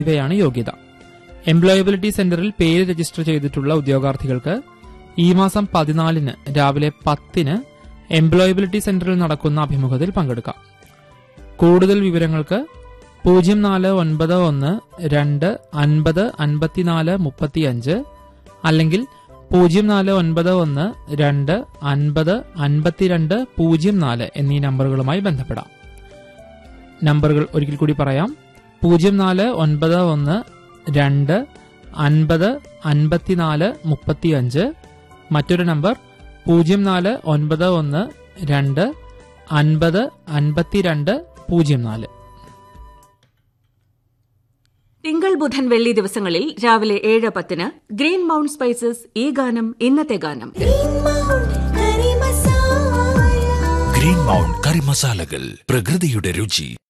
ഇവയാണ് യോഗ്യത എംപ്ലോയബിലിറ്റി സെന്ററിൽ പേര് രജിസ്റ്റർ ചെയ്തിട്ടുള്ള ഉദ്യോഗാർത്ഥികൾക്ക് ഈ മാസം പതിനാലിന് രാവിലെ പത്തിന് എംപ്ലോയബിലിറ്റി സെന്ററിൽ നടക്കുന്ന അഭിമുഖത്തിൽ പങ്കെടുക്കാം കൂടുതൽ വിവരങ്ങൾക്ക് പൂജ്യം നാല് ഒൻപത് ഒന്ന് രണ്ട് അൻപത് അൻപത്തിനാല് മുപ്പത്തിയഞ്ച് അല്ലെങ്കിൽ പൂജ്യം നാല് ഒൻപത് ഒന്ന് രണ്ട് അൻപത് അൻപത്തിരണ്ട് പൂജ്യം നാല് എന്നീ നമ്പറുകളുമായി ബന്ധപ്പെടാം നമ്പറുകൾ ഒരിക്കൽ കൂടി പറയാം പൂജ്യം നാല് ഒൻപത് ഒന്ന് രണ്ട് അൻപത് അൻപത്തിനാല് മുപ്പത്തിയഞ്ച് മറ്റൊരു നമ്പർ പൂജ്യം നാല് ഒൻപത് ഒന്ന് രണ്ട് അൻപത് അൻപത്തിരണ്ട് പൂജ്യം നാല് തിങ്കൾ ബുധൻ വെള്ളി ദിവസങ്ങളിൽ രാവിലെ ഏഴ് പത്തിന് ഗ്രീൻ മൗണ്ട് സ്പൈസസ് ഈ ഗാനം ഇന്നത്തെ ഗാനം ഗ്രീൻ മൗണ്ട് കറി മസാലകൾ പ്രകൃതിയുടെ രുചി